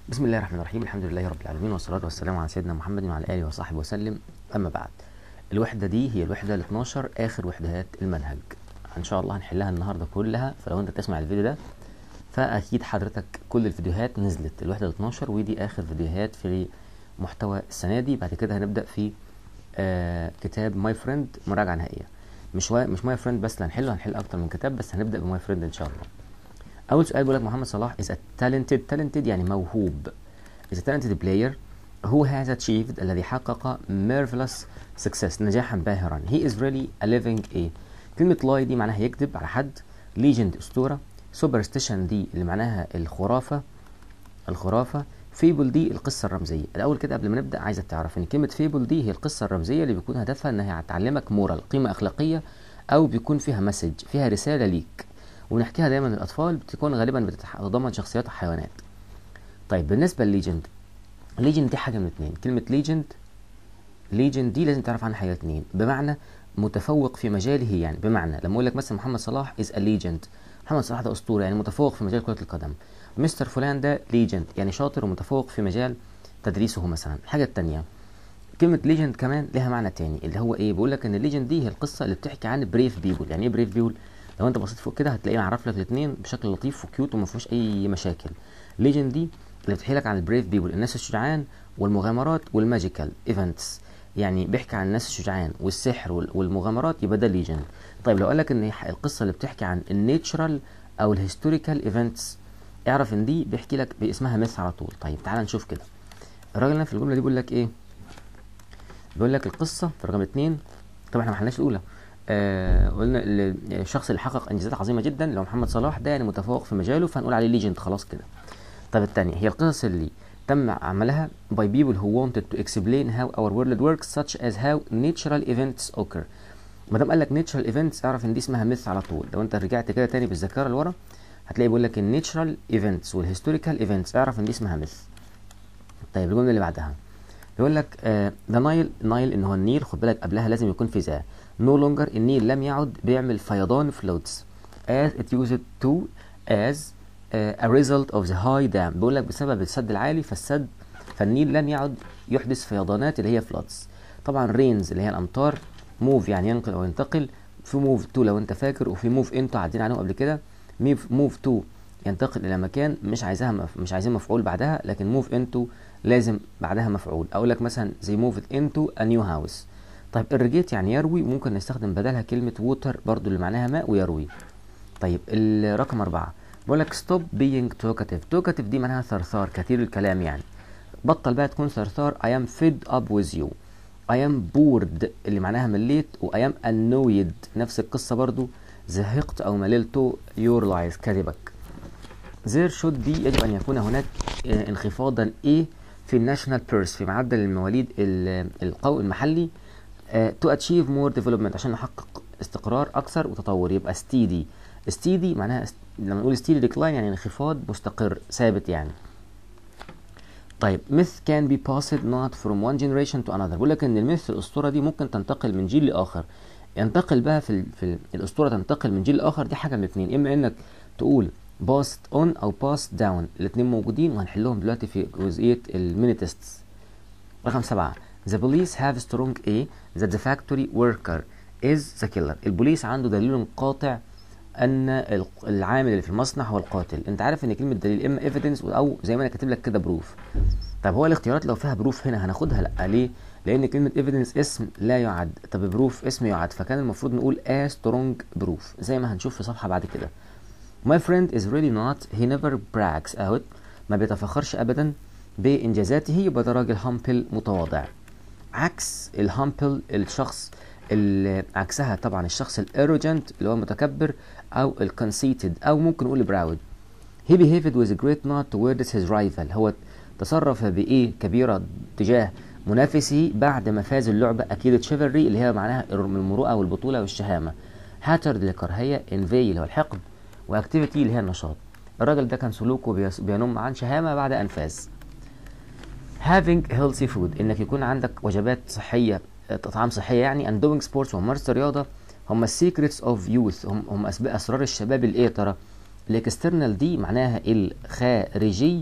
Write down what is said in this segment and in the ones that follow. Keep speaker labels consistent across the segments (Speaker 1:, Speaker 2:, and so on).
Speaker 1: بسم الله الرحمن الرحيم الحمد لله رب العالمين والصلاة والسلام على سيدنا محمد وعلى آله وصحبه وسلم أما بعد الوحدة دي هي الوحدة ال 12 آخر وحدات المنهج إن شاء الله هنحلها النهاردة كلها فلو أنت تسمع الفيديو ده فأكيد حضرتك كل الفيديوهات نزلت الوحدة ال 12 ودي آخر فيديوهات في محتوى السنة دي بعد كده هنبدأ في آه كتاب ماي فريند مراجعة نهائية مش وا... مش ماي فريند بس اللي هنحله هنحل أكتر من كتاب بس هنبدأ بماي فريند إن شاء الله أول سؤال بيقول لك محمد صلاح is a talented talented يعني موهوب is a talented player who has achieved الذي حقق marvelous success نجاحا باهرا he is really a living a كلمة lie دي معناها يكذب على حد legend أسطورة superstition دي اللي معناها الخرافة الخرافة فيبل دي القصة الرمزية الأول كده قبل ما نبدأ عايزك تعرف إن كلمة فيبل دي هي القصة الرمزية اللي بيكون هدفها إنها تعلمك مورال قيمة أخلاقية أو بيكون فيها مسج فيها رسالة ليك ونحكيها دايما للأطفال بتكون غالبا بتتضمن شخصيات وحيوانات طيب بالنسبة لليجند ليجند دي حاجة من اتنين كلمة ليجند ليجند دي لازم تعرف عنها حاجة اتنين بمعنى متفوق في مجاله يعني بمعنى لما اقول لك مثلا محمد صلاح از ا ليجند محمد صلاح ده اسطوره يعني متفوق في مجال كره القدم مستر فلان ده ليجند يعني شاطر ومتفوق في مجال تدريسه مثلا الحاجه الثانيه كلمه ليجند كمان لها معنى تاني اللي هو ايه بيقول لك ان الليجند دي هي القصه اللي بتحكي عن بريف بيبول يعني ايه بريف بيبول لو انت بصيت فوق كده هتلاقيه معرف لك الاثنين بشكل لطيف وكيوت وما فيهوش اي مشاكل ليجند دي اللي بتحكي لك عن البريف بيبول الناس الشجعان والمغامرات والماجيكال ايفنتس يعني بيحكي عن الناس الشجعان والسحر والمغامرات يبقى ده ليجند طيب لو قال لك ان القصه اللي بتحكي عن النيتشرال او الهيستوريكال ايفنتس اعرف ان دي بيحكي لك باسمها ميث على طول طيب تعال نشوف كده الراجل هنا في الجمله دي بيقول لك ايه بيقول لك القصه في رقم اتنين طبعا احنا ما حلناش الاولى آه قلنا الشخص اللي حقق انجازات عظيمه جدا لو محمد صلاح ده يعني متفوق في مجاله فهنقول عليه ليجند خلاص كده طب الثانيه هي القصص اللي تم عملها by people who wanted to explain how our world works such as how natural events occur ما دام قال لك natural events اعرف ان دي اسمها ميث على طول لو انت رجعت كده تاني بالذاكره لورا هتلاقي بيقول لك الناتشرال ايفنتس والهيستوريكال ايفنتس اعرف ان دي اسمها ميث طيب الجمله اللي بعدها بيقول لك ذا نايل نايل ان هو النيل خد بالك قبلها لازم يكون في ذا نو لونجر النيل لم يعد بيعمل فيضان فلوتس as it used to as uh, a result of the high dam بيقول لك بسبب السد العالي فالسد فالنيل لم يعد يحدث فيضانات اللي هي فلودز طبعا رينز اللي هي الامطار موف يعني ينقل او ينتقل في موف تو لو انت فاكر وفي موف انتو عدينا عليهم قبل كده موف تو ينتقل الى مكان مش عايزاها مف... مش عايزين مفعول بعدها لكن موف انتو لازم بعدها مفعول اقول لك مثلا زي موف انتو ا نيو هاوس طيب الريجيت يعني يروي ممكن نستخدم بدلها كلمه ووتر برضو اللي معناها ماء ويروي طيب الرقم أربعة بقول لك ستوب بينج توكاتيف توكاتيف دي معناها ثرثار كثير الكلام يعني بطل بقى تكون ثرثار I am fed up with you I am bored اللي معناها مليت و I am annoyed نفس القصة برضو زهقت أو مللت your lies كذبك there should be يجب أن يكون هناك انخفاضا A في الناشونال بيرس في معدل المواليد القو المحلي to achieve more development عشان نحقق استقرار أكثر وتطور يبقى steady steady معناها لما نقول steady decline يعني انخفاض مستقر ثابت يعني طيب myth can be passed not from one generation to another بقول لك ان الميث الاسطوره دي ممكن تنتقل من جيل لاخر ينتقل بقى في, ال... في ال... الاسطوره تنتقل من جيل لاخر دي حاجه من الاثنين اما انك تقول passed on او passed down الاثنين موجودين وهنحلهم دلوقتي في جزئيه الميني تيستس رقم سبعة The police have strong A that the factory worker is the killer البوليس عنده دليل قاطع ان العامل اللي في المصنع هو القاتل انت عارف ان كلمه دليل اما ايفيدنس او زي ما انا كاتب لك كده بروف طب هو الاختيارات لو فيها بروف هنا هناخدها لا ليه لان كلمه ايفيدنس اسم لا يعد طب بروف اسم يعد فكان المفروض نقول a strong بروف زي ما هنشوف في صفحه بعد كده my friend is really not he never brags out ما بيتفخرش ابدا بانجازاته يبقى ده راجل هامبل متواضع عكس الهامبل الشخص اللي عكسها طبعا الشخص الايروجنت اللي هو متكبر او الكونسيتد او ممكن نقول براود he behaved with great not towards his rival هو تصرف بايه كبيره تجاه منافسه بعد ما فاز اللعبه اكيد تشيفري اللي هي معناها المروءه والبطوله والشهامه هاترد للكراهيه انفي اللي هو الحقد واكتيفيتي اللي هي النشاط الراجل ده كان سلوكه بينم عن شهامه بعد ان فاز having healthy food انك يكون عندك وجبات صحيه طعام صحيه يعني and doing sports وممارسه الرياضه هم السيكريتس اوف يوث هم هم اسرار الشباب الايه ترى الاكسترنال دي معناها الخارجي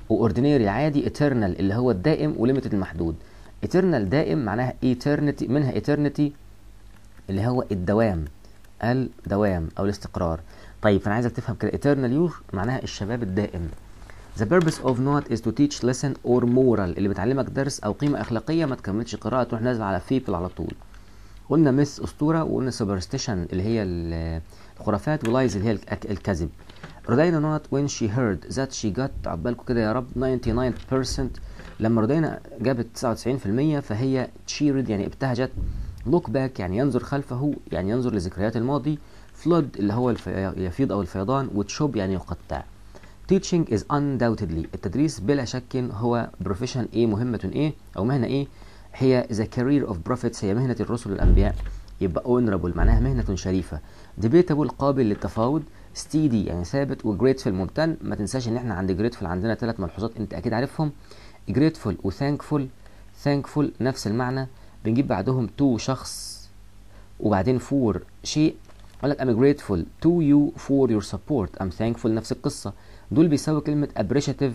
Speaker 1: واوردينري العادي eternal اللي هو الدائم وليميتد المحدود eternal دائم معناها eternity منها eternity اللي هو الدوام الدوام او الاستقرار طيب فانا عايزك تفهم كده eternal youth معناها الشباب الدائم The purpose of not is to teach lesson or moral اللي بتعلمك درس او قيمه اخلاقيه ما تكملش قراءه تروح نازل على people على طول قلنا مس اسطوره وقلنا superstition اللي هي الخرافات ولايز اللي هي الك- الكذب رودينا نوت when she heard that she got عقبالكم كده يا رب 99% لما رودينا جابت 99% فهي cheered يعني ابتهجت look back يعني ينظر خلفه يعني ينظر لذكريات الماضي flood اللي هو الف... يفيض او الفيضان وتشوب يعني يقطع teaching is undoubtedly التدريس بلا شك هو profession ايه مهمة ايه او مهنة ايه هي the career of prophets هي مهنة الرسل والانبياء يبقى honorable معناها مهنة شريفة debatable قابل للتفاوض steady يعني ثابت وgrateful ممتن ما تنساش ان احنا عند grateful عندنا ثلاث ملحوظات انت اكيد عارفهم grateful وthankful thankful نفس المعنى بنجيب بعدهم to شخص وبعدين for شيء اقول لك I'm grateful to you for your support I'm thankful نفس القصة دول بيساوي كلمة appreciative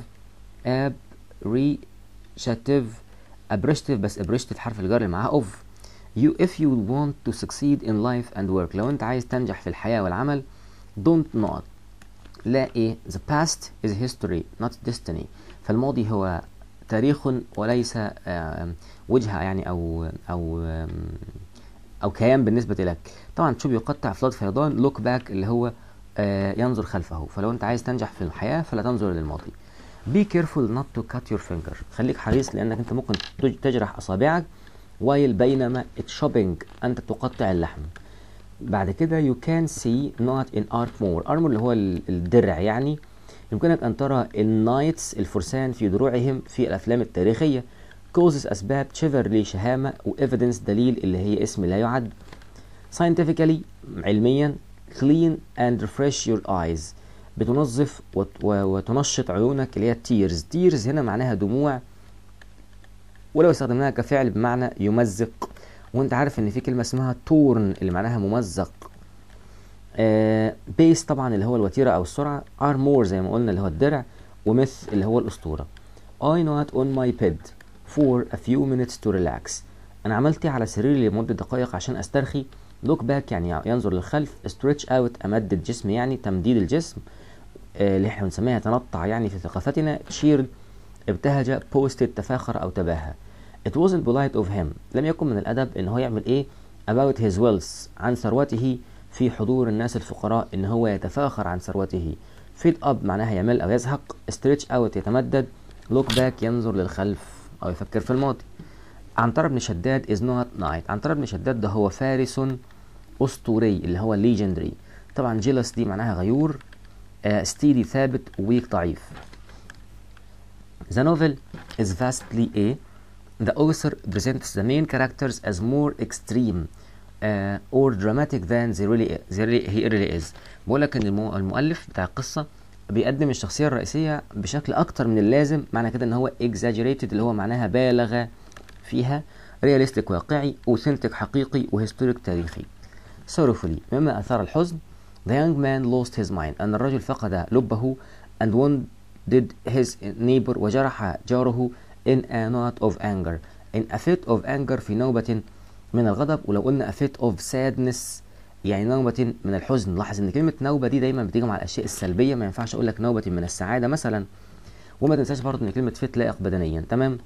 Speaker 1: appreciative appreciative بس appreciative حرف الجر اللي معاه of you if you want to succeed in life and work لو انت عايز تنجح في الحياة والعمل don't not لا ايه the past is history not destiny فالماضي هو تاريخ وليس آم، وجهة يعني او او آم، او كيان بالنسبة لك طبعا تشوف يقطع فلاد فيضان لوك باك اللي هو آه، ينظر خلفه فلو انت عايز تنجح في الحياة فلا تنظر للماضي be careful not to cut your finger خليك حريص لانك انت ممكن تج- تجرح اصابعك while بينما shopping انت تقطع اللحم بعد كده you can see not in armor armor اللي هو ال- الدرع يعني يمكنك ان ترى النايتس الفرسان في دروعهم في الافلام التاريخيه causes اسباب chivalry شهامه وايفيدنس دليل اللي هي اسم لا يعد scientifically علميا clean and refresh your eyes بتنظف وت- و- وتنشط عيونك اللي هي tears tears هنا معناها دموع ولو استخدمناها كفعل بمعنى يمزق وانت عارف ان في كلمه اسمها تورن اللي معناها ممزق آه بيس طبعا اللي هو الوتيره او السرعه ارمور زي ما قلنا اللي هو الدرع وميث اللي هو الاسطوره I not on my bed for a few minutes to relax انا عملت إيه على سريري لمده دقائق عشان استرخي look back يعني ينظر للخلف stretch out امدد الجسم يعني تمديد الجسم آه، اللي احنا بنسميها تنطع يعني في ثقافتنا cheered ابتهج posted تفاخر او تباهى it wasn't polite of him لم يكن من الادب ان هو يعمل ايه about his wealth عن ثروته في حضور الناس الفقراء ان هو يتفاخر عن ثروته feed up معناها يمل او يزهق stretch out يتمدد look back ينظر للخلف او يفكر في الماضي عنترة بن شداد is not knight عنترة بن شداد ده هو فارس اسطوري اللي هو legendary طبعا jealous دي معناها غيور آه steady ثابت weak ضعيف The novel is vastly A. The author presents the main characters as more extreme uh, or dramatic than they really, they really he really is. بقول لك ان المو- المؤلف بتاع القصه بيقدم الشخصيه الرئيسيه بشكل اكتر من اللازم معنى كده ان هو exaggerated اللي هو معناها بالغ فيها realistic واقعي authentic حقيقي وهيستوريك تاريخي sorrowfully مما اثار الحزن the young man lost his mind ان الرجل فقد لبه and wounded his neighbor وجرح جاره in a knot of anger in a fit of anger في نوبة من الغضب ولو قلنا a fit of sadness يعني نوبة من الحزن لاحظ ان كلمة نوبة دي دايما بتيجي مع الاشياء السلبية ما ينفعش اقول لك نوبة من السعادة مثلا وما تنساش برضه ان كلمة fit لائق بدنيا تمام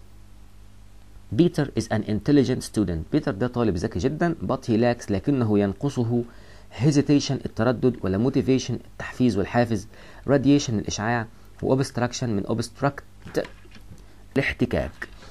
Speaker 1: بيتر is an intelligent student بيتر ده طالب ذكي جدا but he lacks لكنه ينقصه hesitation التردد ولا motivation التحفيز والحافز radiation الإشعاع و obstruction من obstruct الاحتكاك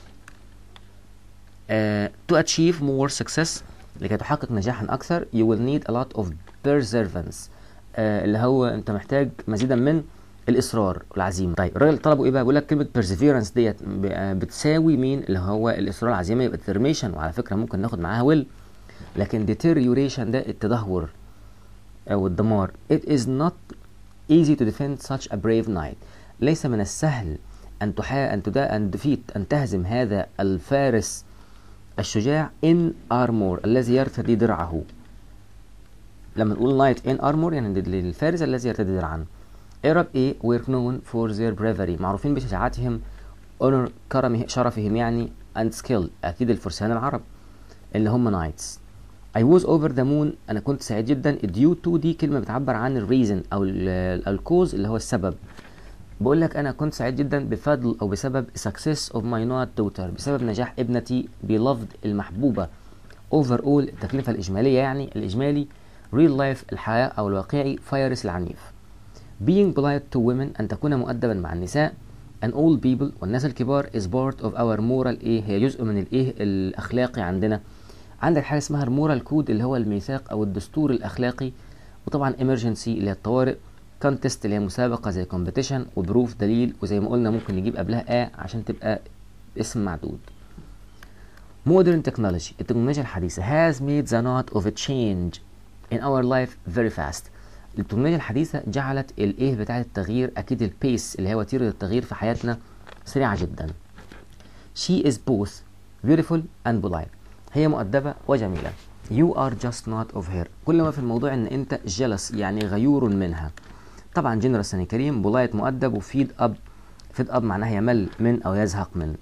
Speaker 1: uh, to achieve more success لكي تحقق نجاحا أكثر you will need a lot of perseverance uh, اللي هو أنت محتاج مزيدا من الإصرار والعزيمة طيب الراجل طلبوا إيه بقى بيقول لك كلمة perseverance ديت ب- آه، بتساوي مين اللي هو الإصرار والعزيمة يبقى determination وعلى فكرة ممكن ناخد معاها will لكن deterioration ده التدهور أو الدمار it is not easy to defend such a brave knight ليس من السهل أن تحا أن تدا أن defeat أن تهزم هذا الفارس الشجاع in armor الذي يرتدي درعه لما نقول knight in armor يعني للفارس الذي يرتدي درعا Arab A were known for their bravery معروفين بشجاعتهم honor كرمه شرفهم يعني and skill أكيد الفرسان العرب اللي هم knights I was over the moon أنا كنت سعيد جدا due to دي كلمة بتعبر عن الريزن أو الكوز اللي هو السبب بقول لك أنا كنت سعيد جدا بفضل أو بسبب success of my not daughter بسبب نجاح ابنتي beloved المحبوبة overall التكلفة الإجمالية يعني الإجمالي real life الحياة أو الواقعي فيروس العنيف being polite to women أن تكون مؤدبا مع النساء and all people والناس الكبار is part of our moral إيه هي جزء من الإيه الأخلاقي عندنا عندك حاجة اسمها المورال كود اللي هو الميثاق أو الدستور الأخلاقي وطبعا emergency اللي هي الطوارئ contest اللي هي مسابقة زي competition وبروف دليل وزي ما قلنا ممكن نجيب قبلها A عشان تبقى اسم معدود modern technology التكنولوجيا الحديثة has made the knot of a change in our life very fast التكنولوجيا الحديثة جعلت الايه بتاعة التغيير اكيد البيس اللي هي وتيرة التغيير في حياتنا سريعة جدا she is both beautiful and polite هي مؤدبة وجميلة you are just not of her كل ما في الموضوع ان انت jealous يعني غيور منها طبعا جنرال سنة كريم بولايت مؤدب وفيد اب فيد اب معناها يمل من او يزهق من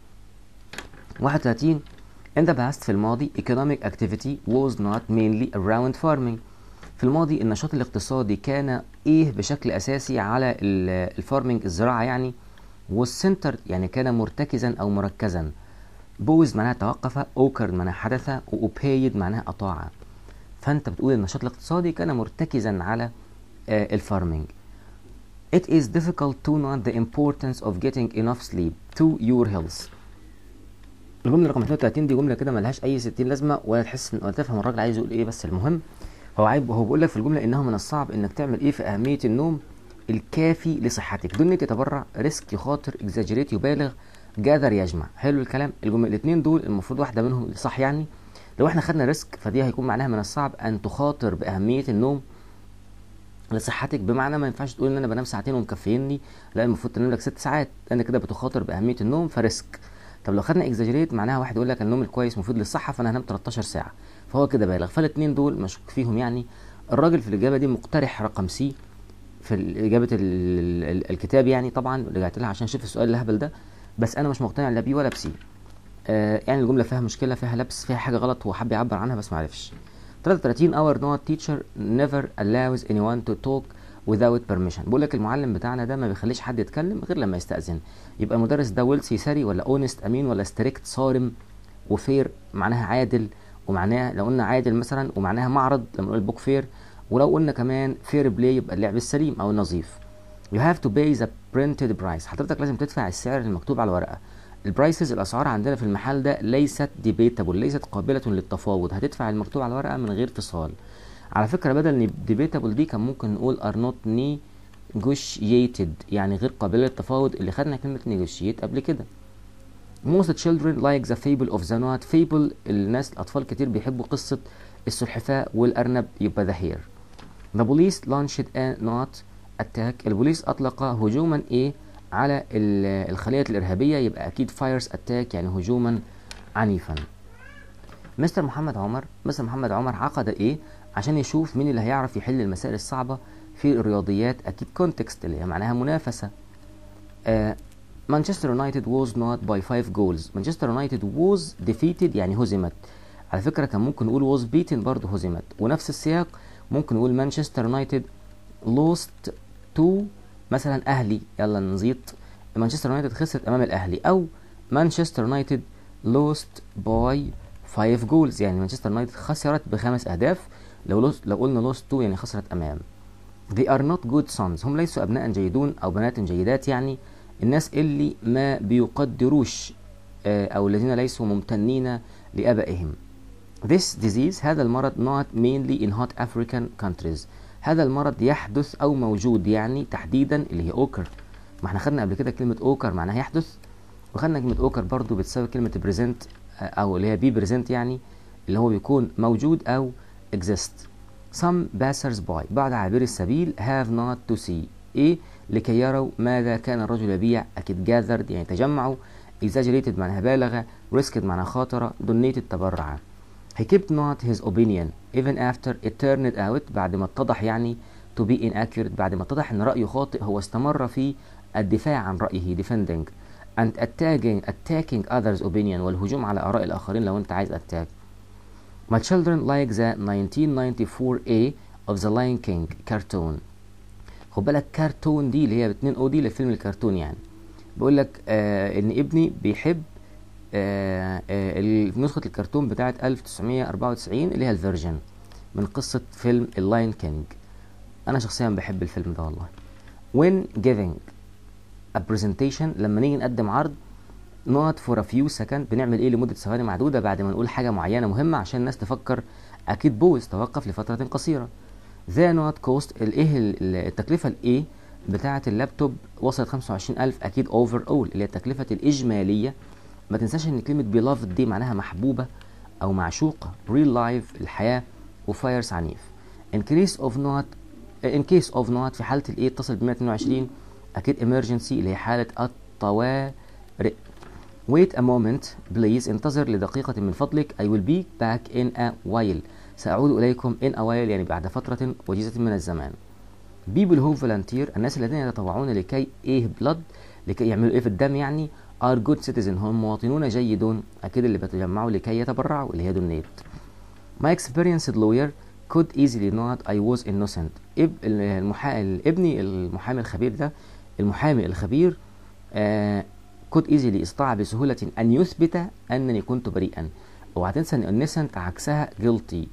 Speaker 1: 31 in the past في الماضي economic activity was not mainly around farming في الماضي النشاط الاقتصادي كان ايه بشكل اساسي على الفارمنج الزراعة يعني was centered يعني كان مرتكزا او مركزا بوز معناها توقف اوكرد معناها حدث واوبيد معناها اطاع فانت بتقول النشاط الاقتصادي كان مرتكزا على آه الفارمنج It is difficult to note the importance of getting enough sleep to your health. الجملة رقم 32 دي جملة كده ملهاش أي 60 لازمة ولا تحس ولا تفهم الراجل عايز يقول إيه بس المهم هو عايب هو بيقول لك في الجملة إنه من الصعب إنك تعمل إيه في أهمية النوم الكافي لصحتك دون يتبرع ريسك يخاطر اكزاجريت يبالغ جاذر يجمع حلو الكلام الجمل الاثنين دول المفروض واحده منهم صح يعني لو احنا خدنا ريسك فدي هيكون معناها من الصعب ان تخاطر باهميه النوم لصحتك بمعنى ما ينفعش تقول ان انا بنام ساعتين ومكفيني لا المفروض تنام لك ست ساعات لان كده بتخاطر باهميه النوم فريسك طب لو خدنا اكزاجريت معناها واحد يقول لك النوم الكويس مفيد للصحه فانا هنام 13 ساعه فهو كده بالغ فالاثنين دول مشكوك فيهم يعني الراجل في الاجابه دي مقترح رقم سي في اجابه الكتاب يعني طبعا رجعت لها عشان اشوف السؤال الهبل ده بس انا مش مقتنع لا بي ولا بسي آه يعني الجمله فيها مشكله فيها لبس فيها حاجه غلط هو حب يعبر عنها بس ما عرفش 33 our not teacher never allows anyone to talk without permission بقول لك المعلم بتاعنا ده ما بيخليش حد يتكلم غير لما يستأذن يبقى المدرس ده ويلسي سري ولا اونست امين ولا ستريكت صارم وفير معناها عادل ومعناها لو قلنا عادل مثلا ومعناها معرض لما نقول بوك فير ولو قلنا كمان فير بلاي يبقى اللعب السليم او النظيف You have to pay the printed price حضرتك لازم تدفع السعر المكتوب على الورقة البرايسز الأسعار عندنا في المحل ده ليست debatable ليست قابلة للتفاوض هتدفع المكتوب على الورقة من غير فصال على فكرة بدل debatable دي كان ممكن نقول are not negotiated يعني غير قابلة للتفاوض اللي خدنا كلمة negotiate قبل كده most children like the fable of the knot fable الناس الأطفال كتير بيحبوا قصة السلحفاة والأرنب يبقى the hare the police launched a knot اتاك البوليس اطلق هجوما ايه على الخلية الارهابية يبقى اكيد فايرز اتاك يعني هجوما عنيفا مستر محمد عمر مستر محمد عمر عقد ايه عشان يشوف مين اللي هيعرف يحل المسائل الصعبة في الرياضيات اكيد كونتكست اللي هي معناها منافسة مانشستر يونايتد was not by five goals مانشستر يونايتد was defeated يعني هزمت على فكرة كان ممكن نقول was beaten برضه هزمت ونفس السياق ممكن نقول مانشستر يونايتد lost تو مثلا اهلي يلا نزيط مانشستر يونايتد خسرت امام الاهلي او مانشستر يونايتد لوست باي 5 جولز يعني مانشستر يونايتد خسرت بخمس اهداف لو لو قلنا لوست تو يعني خسرت امام they are not good sons هم ليسوا ابناء جيدون او بنات جيدات يعني الناس اللي ما بيقدروش او الذين ليسوا ممتنين لابائهم this disease هذا المرض not mainly in hot African countries هذا المرض يحدث او موجود يعني تحديدا اللي هي اوكر ما احنا خدنا قبل كده كلمه اوكر معناها يحدث وخدنا كلمه اوكر برضو بتساوي كلمه بريزنت او اللي هي بي بريزنت يعني اللي هو بيكون موجود او exist some passers by بعض عابري السبيل have not to see ايه لكي يروا ماذا كان الرجل يبيع اكيد gathered يعني تجمعوا exaggerated معناها بالغه risked معناها خاطره donated تبرع He kept not his opinion even after it turned out بعد ما اتضح يعني to be inaccurate بعد ما اتضح ان رأيه خاطئ هو استمر في الدفاع عن رأيه defending and attacking attacking others opinion والهجوم على آراء الآخرين لو أنت عايز attack My children like the 1994A of the Lion King cartoon خد بالك كرتون دي اللي هي 2 او دي لفيلم الكرتون يعني بيقول لك آه ان ابني بيحب آه آه نسخة الكرتون بتاعة 1994 اللي هي الفيرجن من قصة فيلم اللاين كينج أنا شخصيا بحب الفيلم ده والله when giving a presentation لما نيجي نقدم عرض not for a few second بنعمل ايه لمدة ثواني معدودة بعد ما نقول حاجة معينة مهمة عشان الناس تفكر أكيد بوز توقف لفترة قصيرة the not cost الايه التكلفة الايه بتاعة اللابتوب وصلت 25000 أكيد overall اللي هي التكلفة الإجمالية ما تنساش إن كلمة beloved دي معناها محبوبة أو معشوقة real life الحياة وفايرس عنيف in case of not in case of not في حالة الايه اتصل ب 122 أكيد emergency اللي هي حالة الطوارئ wait a moment please انتظر لدقيقة من فضلك I will be back in a while سأعود إليكم in a while يعني بعد فترة وجيزة من الزمان people who volunteer الناس الذين يتطوعون لكي ايه blood لكي يعملوا ايه في الدم يعني are good citizen هم مواطنون جيدون أكيد اللي بيتجمعوا لكي يتبرعوا اللي هي donate my experienced lawyer could easily not I was innocent اب المحا... ابني المحامي الخبير ده المحامي الخبير آه could easily استطاع بسهولة أن يثبت أنني كنت بريئا اوعى تنسى ان innocent عكسها guilty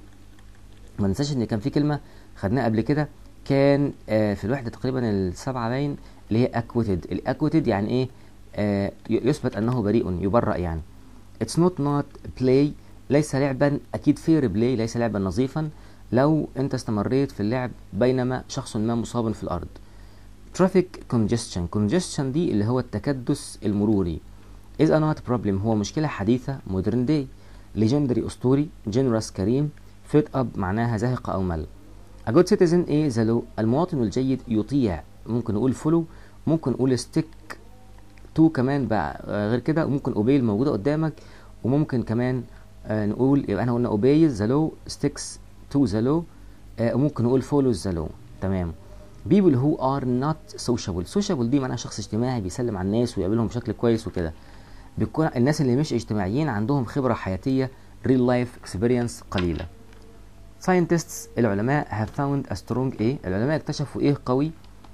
Speaker 1: ما ننساش ان كان في كلمة خدناها قبل كده كان آه في الوحدة تقريبا السبعة باين اللي هي acquitted الاكويتد يعني ايه آه يثبت انه بريء يبرأ يعني it's not not play ليس لعبا اكيد فير بلاي ليس لعبا نظيفا لو انت استمريت في اللعب بينما شخص ما مصاب في الارض traffic congestion congestion دي اللي هو التكدس المروري is a not problem هو مشكلة حديثة modern day legendary أسطوري generous كريم fit up معناها زاهق أو مل a good citizen ايه the law المواطن الجيد يطيع ممكن نقول follow ممكن نقول stick to كمان بقى غير كده ممكن obey الموجودة قدامك وممكن كمان آه نقول يبقى احنا قلنا obey the law sticks to the law آه وممكن نقول follow the law تمام people who are not sociable sociable دي معناها شخص اجتماعي بيسلم على الناس ويقابلهم بشكل كويس وكده بيكون الناس اللي مش اجتماعيين عندهم خبرة حياتية real life experience قليلة scientists العلماء have found a strong ايه العلماء اكتشفوا ايه قوي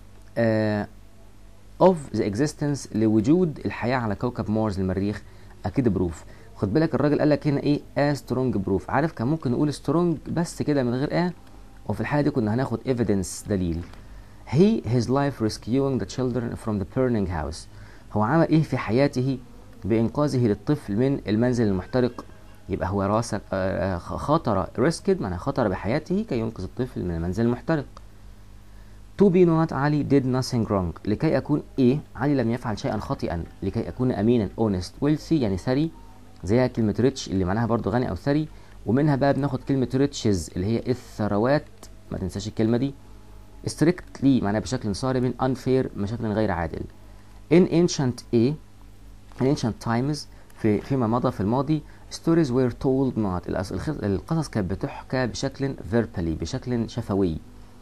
Speaker 1: آه of the existence لوجود الحياة على كوكب مارس المريخ اكيد بروف خد بالك الراجل قال لك هنا ايه a strong proof عارف كان ممكن نقول strong بس كده من غير ا وفي الحالة دي كنا هناخد evidence دليل he his life rescuing the children from the burning house هو عمل ايه في حياته بإنقاذه للطفل من المنزل المحترق يبقى هو راسك آه خطر ريسكد معناها خطر بحياته كي ينقذ الطفل من المنزل المحترق to be not علي did nothing wrong لكي أكون إيه علي لم يفعل شيئا خاطئا لكي أكون أمينا honest wealthy يعني ثري زيها كلمة ريتش اللي معناها برضو غني أو ثري ومنها بقى بناخد كلمة ريتشز اللي هي الثروات ما تنساش الكلمة دي strictly معناها بشكل صارم unfair بشكل غير عادل in ancient A in ancient times في فيما مضى في الماضي stories were told not القصص كانت بتحكى بشكل verbally بشكل شفوي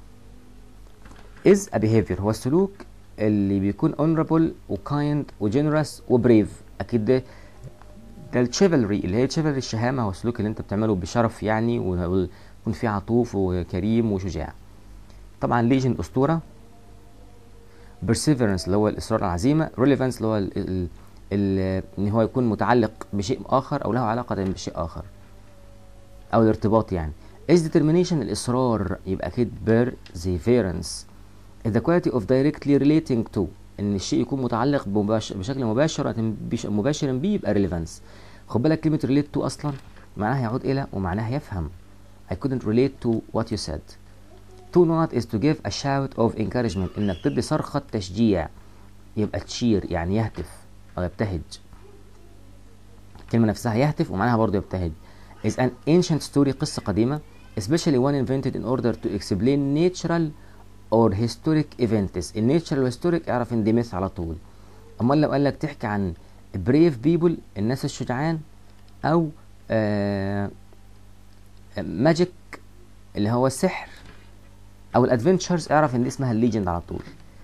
Speaker 1: is a behavior هو السلوك اللي بيكون honorable وkind وgenerous وbrave اكيد ده ده الشيفلري اللي هي الشيفلري الشهامه هو السلوك اللي انت بتعمله بشرف يعني ويكون فيه عطوف وكريم وشجاع طبعا ليجن اسطوره perseverance اللي هو الاصرار على العزيمه relevance اللي هو ال ال ال ان هو يكون متعلق بشيء اخر او له علاقه بشيء اخر او الارتباط يعني is determination الاصرار يبقى اكيد perseverance is the quality of directly relating to ان الشيء يكون متعلق بمباشر بشكل مباشر مباشر بيه يبقى relevance خد بالك كلمه relate to اصلا معناها يعود الى ومعناها يفهم I couldn't relate to what you said to not is to give a shout of encouragement انك تدي صرخة تشجيع يبقى تشير يعني يهتف او يبتهج الكلمة نفسها يهتف ومعناها برضه يبتهج is an ancient story قصة قديمة especially one invented in order to explain natural or historic events الناتشرال والهيستوريك اعرف ان دي مثل على طول امال لو قال لك تحكي عن brave people الناس الشجعان او ماجيك اللي هو السحر او الادفنتشرز اعرف ان دي اسمها الليجند على طول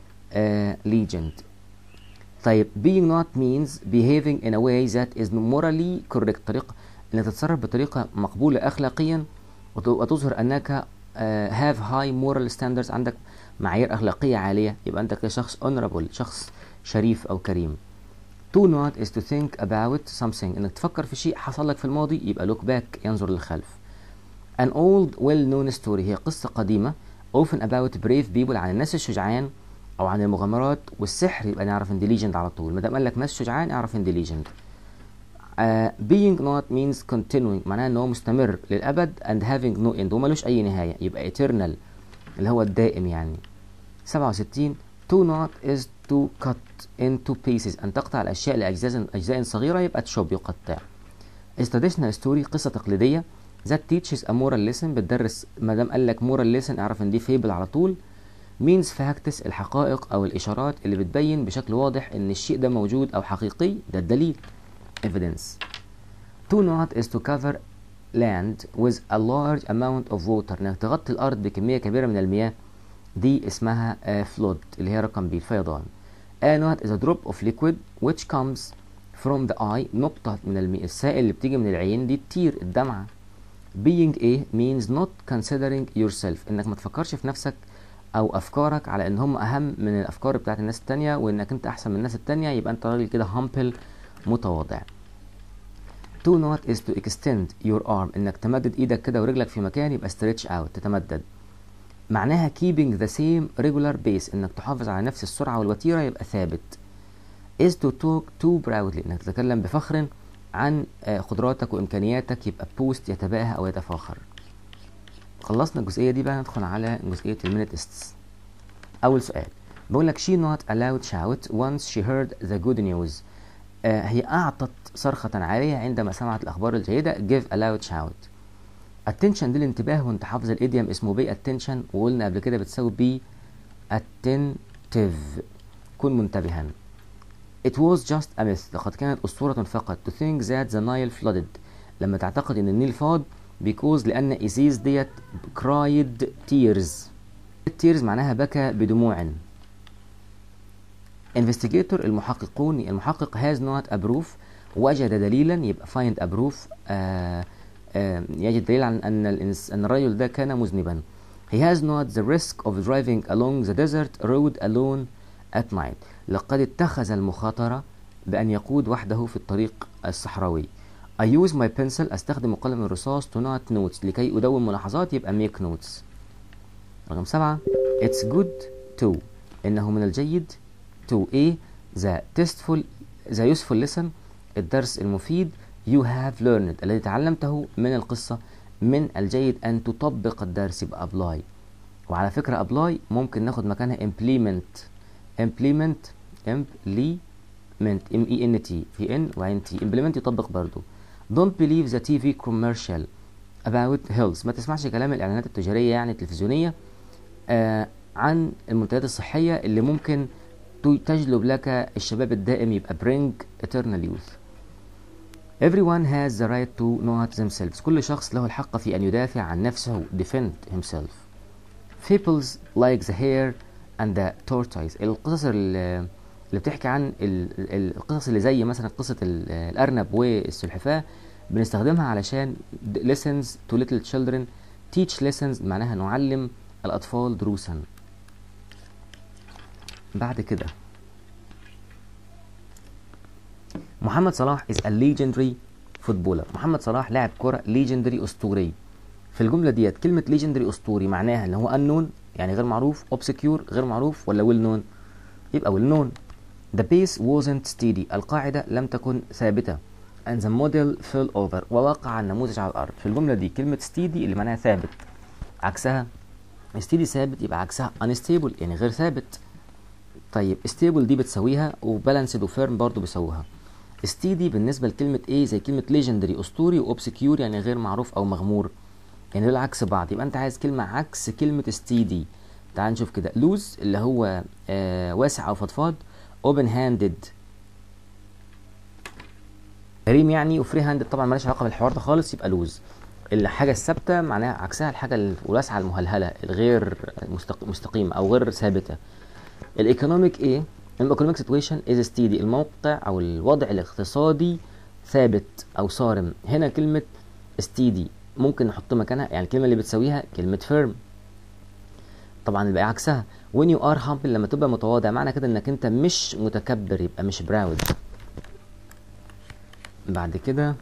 Speaker 1: ليجند طيب being not means behaving in a way that is morally correct طريقة انك تتصرف بطريقة مقبولة اخلاقيا وت- وتظهر انك uh, have high moral standards عندك معايير اخلاقية عالية يبقى انت كده شخص honorable شخص شريف او كريم to not is to think about something انك تفكر في شيء حصل لك في الماضي يبقى look back ينظر للخلف An old well-known story هي قصة قديمة often about brave people عن الناس الشجعان أو عن المغامرات والسحر يبقى نعرف إن دي legend على طول ما دام قال لك ناس شجعان اعرف إن دي legend. Uh, being not means continuing معناها إن هو مستمر للأبد and having no end وملوش أي نهاية يبقى eternal اللي هو الدائم يعني. 67 to not is to cut into pieces أن تقطع الأشياء لأجزاء أجزاء صغيرة يبقى تشوب يقطع. is traditional story قصة تقليدية that teaches a moral lesson بتدرس ما دام قال لك moral lesson اعرف ان دي فيبل على طول means facts الحقائق او الاشارات اللي بتبين بشكل واضح ان الشيء ده موجود او حقيقي ده الدليل evidence to not is to cover land with a large amount of water انك تغطي الارض بكميه كبيره من المياه دي اسمها uh, flood اللي هي رقم بي الفيضان a not is a drop of liquid which comes from the eye نقطة من الماء السائل اللي بتيجي من العين دي تطير الدمعة being a means not considering yourself انك ما تفكرش في نفسك او افكارك على ان هم اهم من الافكار بتاعت الناس التانية وانك انت احسن من الناس التانية يبقى انت راجل كده humble متواضع to not is to extend your arm انك تمدد ايدك كده ورجلك في مكان يبقى stretch out تتمدد معناها keeping the same regular pace انك تحافظ على نفس السرعة والوتيرة يبقى ثابت is to talk too proudly انك تتكلم بفخر عن آه، قدراتك وامكانياتك يبقى بوست يتباهى او يتفاخر خلصنا الجزئيه دي بقى ندخل على جزئيه المينيتستس اول سؤال بقول لك she not allowed shout once she heard the good news آه هي اعطت صرخه عاليه عندما سمعت الاخبار الجيده give a loud shout attention دي الانتباه وانت حافظ الايديوم اسمه بي attention وقلنا قبل كده بتساوي بي attentive كن منتبها It was just a myth لقد كانت أسطورة فقط to think that the Nile flooded لما تعتقد إن النيل فاض because لأن إيزيس ديت cried tears tears معناها بكى بدموع investigator المحققون المحقق has not a proof وجد دليلا يبقى find a proof آه آه يجد دليل عن أن الإنس أن الرجل ده كان مذنبا he has not the risk of driving along the desert road alone at night لقد اتخذ المخاطرة بأن يقود وحده في الطريق الصحراوي I use my pencil أستخدم قلم الرصاص to not notes لكي أدون ملاحظات يبقى make notes رقم سبعة It's good to إنه من الجيد to A the tasteful the useful lesson الدرس المفيد you have learned الذي تعلمته من القصة من الجيد أن تطبق الدرس يبقى apply وعلى فكرة apply ممكن ناخد مكانها implement implement implement m e n t في n وعين t implement يطبق برضو don't believe the TV commercial about health ما تسمعش كلام الإعلانات التجارية يعني التلفزيونية آه عن المنتجات الصحية اللي ممكن تجلب لك الشباب الدائم يبقى bring eternal youth everyone has the right to know themselves كل شخص له الحق في أن يدافع عن نفسه defend himself fables like the hare and the tortoise القصص اللي اللي بتحكي عن ال- ال- القصص اللي زي مثلا قصة ال- الأرنب والسلحفاة بنستخدمها علشان d- lessons to little children teach lessons معناها نعلم الأطفال دروسا بعد كده محمد صلاح is a legendary footballer محمد صلاح لاعب كرة legendary أسطوري في الجملة ديت كلمة legendary أسطوري معناها إن هو unknown يعني غير معروف obscure غير معروف ولا well known يبقى well known The base wasn't steady القاعدة لم تكن ثابتة and the model fell over ووقع النموذج على الأرض في الجملة دي كلمة steady اللي معناها ثابت عكسها steady ثابت يبقى عكسها unstable يعني غير ثابت طيب stable دي بتساويها وبالانسد وفيرم برضو بيساووها steady بالنسبة لكلمة ايه زي كلمة legendary أسطوري وobscure يعني غير معروف أو مغمور يعني دول عكس بعض يبقى أنت عايز كلمة عكس كلمة steady تعال نشوف كده لوز اللي هو آه واسع أو فضفاض open handed كريم يعني وفري هاندد طبعا مالهاش علاقه بالحوار ده خالص يبقى لوز الحاجة الثابتة معناها عكسها الحاجة الواسعة المهلهلة الغير مستق- مستقيمة أو غير ثابتة الايكونوميك ايه الايكونوميك سيتويشن از ستيدي الموقع او الوضع الاقتصادي ثابت او صارم هنا كلمه ستيدي ممكن نحط مكانها يعني الكلمه اللي بتساويها كلمه فيرم طبعا يبقى عكسها when you are humble لما تبقى متواضع معنى كده انك انت مش متكبر يبقى مش براود بعد كده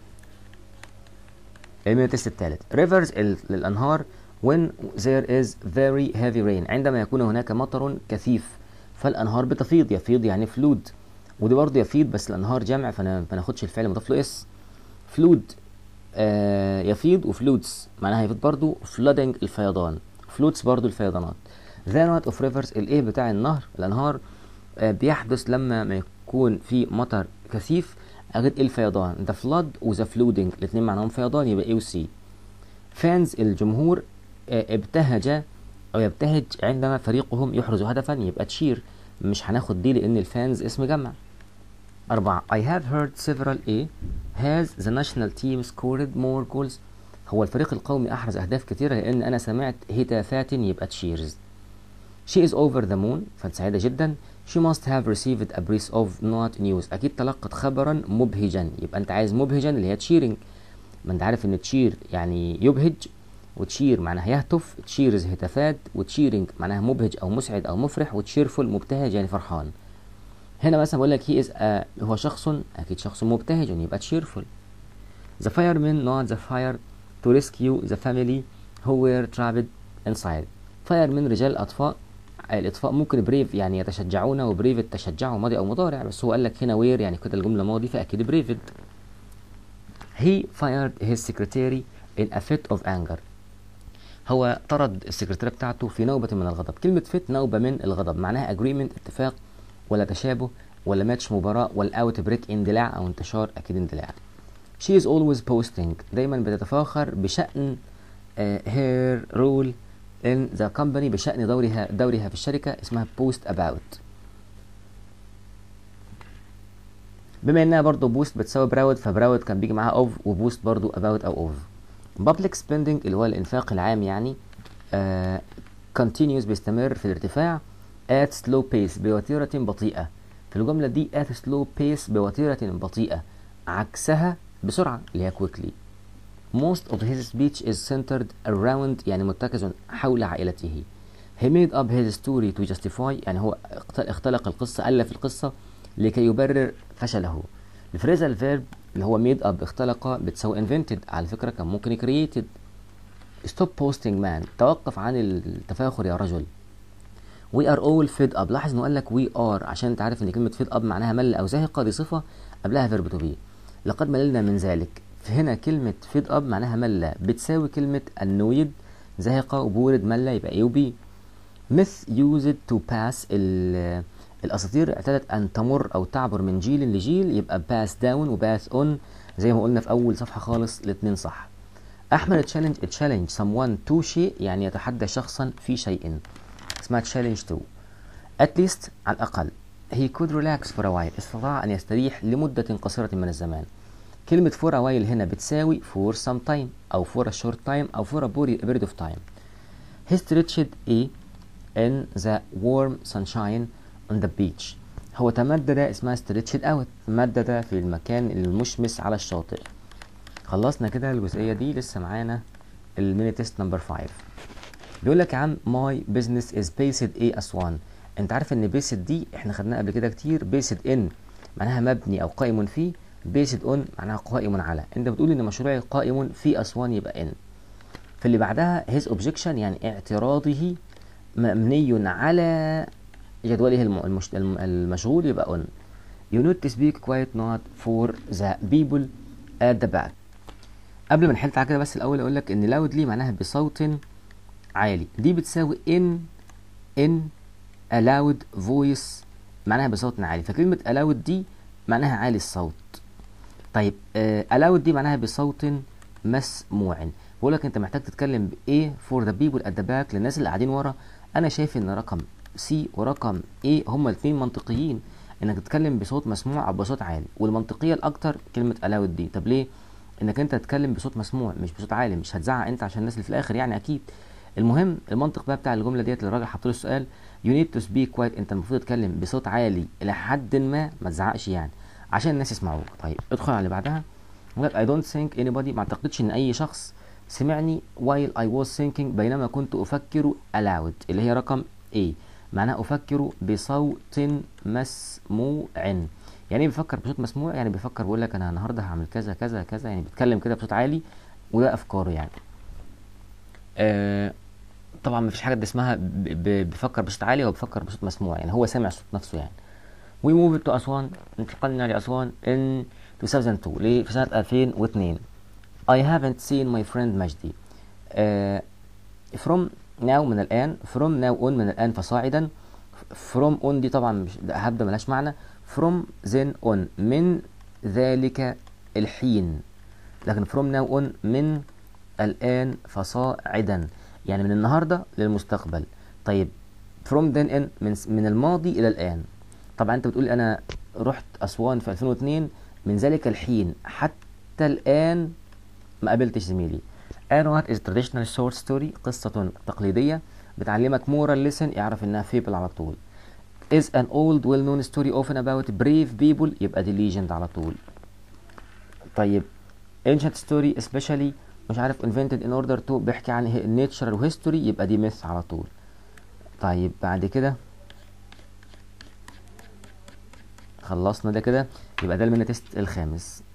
Speaker 1: الميل تيست الثالث rivers ال- الانهار when there is very heavy rain عندما يكون هناك مطر كثيف فالانهار بتفيض يفيض يعني فلود ودي برضه يفيض بس الانهار جمع فانا ما ناخدش الفعل مضاف له اس فلود آه يفيض وفلودز معناها يفيض برضه flooding الفيضان فلودز برضه الفيضانات the not of rivers الايه بتاع النهر الانهار آه بيحدث لما ما يكون في مطر كثيف اجد الفيضان the flood وذا flooding الاثنين معناهم فيضان يبقى ايه وسي فانز الجمهور آه، ابتهج او يبتهج عندما فريقهم يحرز هدفا يبقى تشير مش هناخد دي لان الفانز اسم جمع أربعة I have heard several A has the national team scored more goals هو الفريق القومي أحرز أهداف كثيرة لأن أنا سمعت هتافات يبقى تشيرز She is over the moon فانت سعيدة جدا She must have received a piece of not news أكيد تلقت خبرا مبهجا يبقى أنت عايز مبهجا اللي هي تشيرنج ما أنت عارف إن تشير يعني يبهج وتشير معناها يهتف تشيرز هتافات وتشيرنج معناها مبهج أو مسعد أو مفرح وتشيرفول مبتهج يعني فرحان هنا مثلا بقول لك هي از هو شخص اكيد شخص مبتهج يبقى cheerful the firemen not the fire to rescue the family who were trapped inside firemen رجال الاطفاء الاطفاء ممكن بريف يعني يتشجعون وبريف تشجعوا ماضي او مضارع بس هو قال لك هنا وير يعني كده الجمله ماضي فاكيد بريفد he fired his secretary in a fit of anger هو طرد السكرتيرة بتاعته في نوبة من الغضب كلمة فت نوبة من الغضب معناها agreement اتفاق ولا تشابه ولا ماتش مباراة ولا اوت بريك اندلاع او انتشار اكيد اندلاع she is always posting دايما بتتفاخر بشأن uh, her role in the company بشأن دورها دورها في الشركة اسمها post about بما انها برضه بوست بتساوي براود فبراود كان بيجي معاها اوف وبوست برضه about او اوف public spending اللي هو الانفاق العام يعني آه continues بيستمر في الارتفاع at slow pace بوتيرة بطيئة في الجملة دي at slow pace بوتيرة بطيئة عكسها بسرعة اللي هي quickly most of his speech is centered around يعني متكز حول عائلته he made up his story to justify يعني هو اخت- اختلق القصة ألف القصة لكي يبرر فشله الفريزال فيرب اللي هو made up اختلق بتساوي invented على فكرة كان ممكن created stop posting man توقف عن التفاخر يا رجل we are all fed up لاحظ انه قال لك we are عشان انت عارف ان كلمه fed up معناها مل او زهق دي صفه قبلها فيرب تو بي لقد مللنا من ذلك هنا كلمه fed up معناها مل بتساوي كلمه annoyed زهق وبورد مل يبقى اي وبي myth used to pass ال- الاساطير اعتادت ان تمر او تعبر من جيل لجيل يبقى pass down وباس on زي ما قلنا في اول صفحه خالص الاثنين صح احمد تشالنج تشالنج someone to شيء يعني يتحدى شخصا في شيء اسمها تشالنج تو at least على الأقل he could relax for a while استطاع أن يستريح لمدة قصيرة من الزمان كلمة for a while هنا بتساوي for some time أو for a short time أو for a buri- period of time he stretched a in the warm sunshine on the beach هو تمدد اسمها stretched out تمدد في المكان المشمس على الشاطئ خلصنا كده الجزئية دي لسه معانا الميني تيست نمبر 5 بيقول لك يا عم ماي بزنس از بيسد ايه اسوان انت عارف ان بيسد دي احنا خدناها قبل كده كتير بيسد ان معناها مبني او قائم فيه بيسد اون معناها قائم على انت بتقول ان مشروعي قائم في اسوان يبقى ان في اللي بعدها هيز اوبجكشن يعني اعتراضه مبني على جدوله الم- المش... الم- المشغول يبقى on you need to speak quite not for the people at the back قبل ما نحل تعالى كده بس الاول اقول لك ان loudly معناها بصوت عالي دي بتساوي in in a loud voice معناها بصوت عالي فكلمة allowed دي معناها عالي الصوت طيب آه allowed دي معناها بصوت مسموع بقول لك انت محتاج تتكلم بايه for the people at the back للناس اللي قاعدين ورا انا شايف ان رقم سي ورقم ايه هما الاثنين منطقيين انك تتكلم بصوت مسموع او بصوت عالي والمنطقيه الاكتر كلمه allowed دي طب ليه انك انت تتكلم بصوت مسموع مش بصوت عالي مش هتزعق انت عشان الناس اللي في الاخر يعني اكيد المهم المنطق بقى بتاع الجمله ديت اللي الراجل حط له السؤال you need to speak quiet انت المفروض تتكلم بصوت عالي الى حد ما ما تزعقش يعني عشان الناس يسمعوك طيب ادخل على اللي بعدها يقول لك I don't think anybody ما اعتقدش ان اي شخص سمعني while I was thinking بينما كنت افكر aloud اللي هي رقم A معناها افكر بصوت مسموع يعني ايه بيفكر بصوت مسموع يعني بيفكر بيقول لك انا النهارده هعمل كذا كذا كذا يعني بيتكلم كده بصوت عالي وده افكاره يعني آه طبعا مفيش حاجه اسمها ب- ب- بيفكر بصوت عالي هو بيفكر بصوت مسموع يعني هو سامع صوت نفسه يعني We moved to أسوان انتقلنا لأسوان in 2002 ليه في سنة 2002 I haven't seen my friend مجدي آه from now من الآن from now on من الآن فصاعدا from on دي طبعا مش ده هبدأ ملهاش معنى from then on من ذلك الحين لكن from now on من الآن فصاعدا يعني من النهاردة للمستقبل طيب from then in من, من الماضي إلى الآن طبعا أنت بتقول أنا رحت أسوان في 2002 من ذلك الحين حتى الآن ما قابلتش زميلي And what is traditional short story قصة تقليدية بتعلمك moral lesson يعرف إنها fable على طول is an old well known story often about brave people يبقى دي legend على طول طيب ancient story especially مش عارف invented in order to بيحكي عن ه- natural history يبقى دي myth على طول طيب بعد كده خلصنا ده كده يبقى ده المينا تيست الخامس